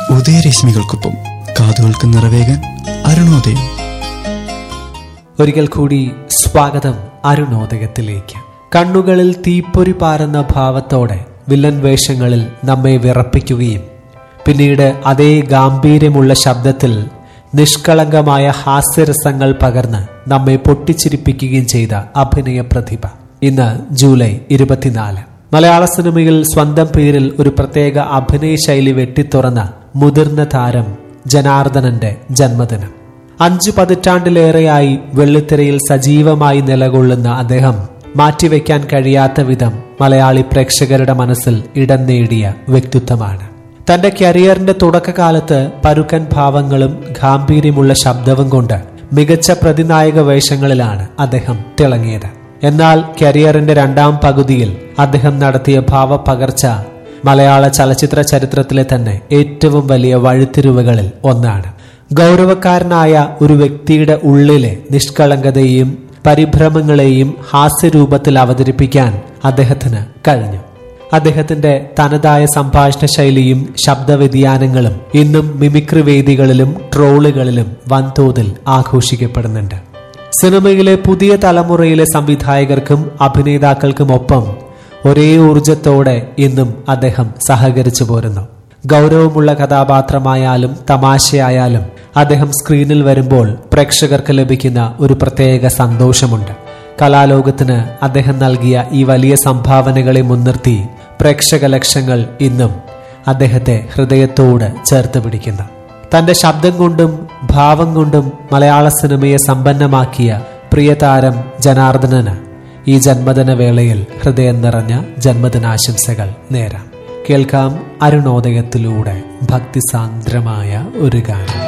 ഉദയരശ്മികൾക്കൊപ്പം കാതുകൾക്ക് നിറവേകാൻ അരുണോദയം ഒരിക്കൽ കൂടി സ്വാഗതം അരുണോദയത്തിലേക്ക് കണ്ണുകളിൽ തീപ്പൊരി പാരുന്ന ഭാവത്തോടെ വില്ലൻ വേഷങ്ങളിൽ നമ്മെ വിറപ്പിക്കുകയും പിന്നീട് അതേ ഗാംഭീര്യമുള്ള ശബ്ദത്തിൽ നിഷ്കളങ്കമായ ഹാസ്യരസങ്ങൾ പകർന്ന് നമ്മെ പൊട്ടിച്ചിരിപ്പിക്കുകയും ചെയ്ത അഭിനയ പ്രതിഭ ഇന്ന് ജൂലൈ ഇരുപത്തിനാല് മലയാള സിനിമയിൽ സ്വന്തം പേരിൽ ഒരു പ്രത്യേക അഭിനയ ശൈലി വെട്ടിത്തുറന്ന മുതിർന്ന താരം ജനാർദ്ദനന്റെ ജന്മദിനം അഞ്ചു പതിറ്റാണ്ടിലേറെയായി വെള്ളിത്തിരയിൽ സജീവമായി നിലകൊള്ളുന്ന അദ്ദേഹം മാറ്റിവെക്കാൻ കഴിയാത്ത വിധം മലയാളി പ്രേക്ഷകരുടെ മനസ്സിൽ ഇടം നേടിയ വ്യക്തിത്വമാണ് തന്റെ കരിയറിന്റെ തുടക്കകാലത്ത് പരുക്കൻ ഭാവങ്ങളും ഗാംഭീര്യമുള്ള ശബ്ദവും കൊണ്ട് മികച്ച പ്രതിനായക വേഷങ്ങളിലാണ് അദ്ദേഹം തിളങ്ങിയത് എന്നാൽ കരിയറിന്റെ രണ്ടാം പകുതിയിൽ അദ്ദേഹം നടത്തിയ ഭാവപകർച്ച മലയാള ചലച്ചിത്ര ചരിത്രത്തിലെ തന്നെ ഏറ്റവും വലിയ വഴിത്തിരിവുകളിൽ ഒന്നാണ് ഗൗരവക്കാരനായ ഒരു വ്യക്തിയുടെ ഉള്ളിലെ നിഷ്കളങ്കതയെയും പരിഭ്രമങ്ങളെയും ഹാസ്യരൂപത്തിൽ അവതരിപ്പിക്കാൻ അദ്ദേഹത്തിന് കഴിഞ്ഞു അദ്ദേഹത്തിന്റെ തനതായ സംഭാഷണ ശൈലിയും ശബ്ദവ്യതിയാനങ്ങളും ഇന്നും മിമിക്രി വേദികളിലും ട്രോളുകളിലും വൻതോതിൽ ആഘോഷിക്കപ്പെടുന്നുണ്ട് സിനിമയിലെ പുതിയ തലമുറയിലെ സംവിധായകർക്കും അഭിനേതാക്കൾക്കുമൊപ്പം ഒരേ ഊർജത്തോടെ ഇന്നും അദ്ദേഹം സഹകരിച്ചു പോരുന്നു ഗൗരവമുള്ള കഥാപാത്രമായാലും തമാശയായാലും അദ്ദേഹം സ്ക്രീനിൽ വരുമ്പോൾ പ്രേക്ഷകർക്ക് ലഭിക്കുന്ന ഒരു പ്രത്യേക സന്തോഷമുണ്ട് കലാലോകത്തിന് അദ്ദേഹം നൽകിയ ഈ വലിയ സംഭാവനകളെ മുൻനിർത്തി പ്രേക്ഷക ലക്ഷങ്ങൾ ഇന്നും അദ്ദേഹത്തെ ഹൃദയത്തോട് ചേർത്ത് പിടിക്കുന്നു തന്റെ ശബ്ദം കൊണ്ടും ഭാവം കൊണ്ടും മലയാള സിനിമയെ സമ്പന്നമാക്കിയ പ്രിയതാരം ജനാർദ്ദനന് ഈ ജന്മദിന വേളയിൽ ഹൃദയം നിറഞ്ഞ ജന്മദിനാശംസകൾ നേരാം കേൾക്കാം അരുണോദയത്തിലൂടെ ഭക്തിസാന്ദ്രമായ ഒരു ഗാനം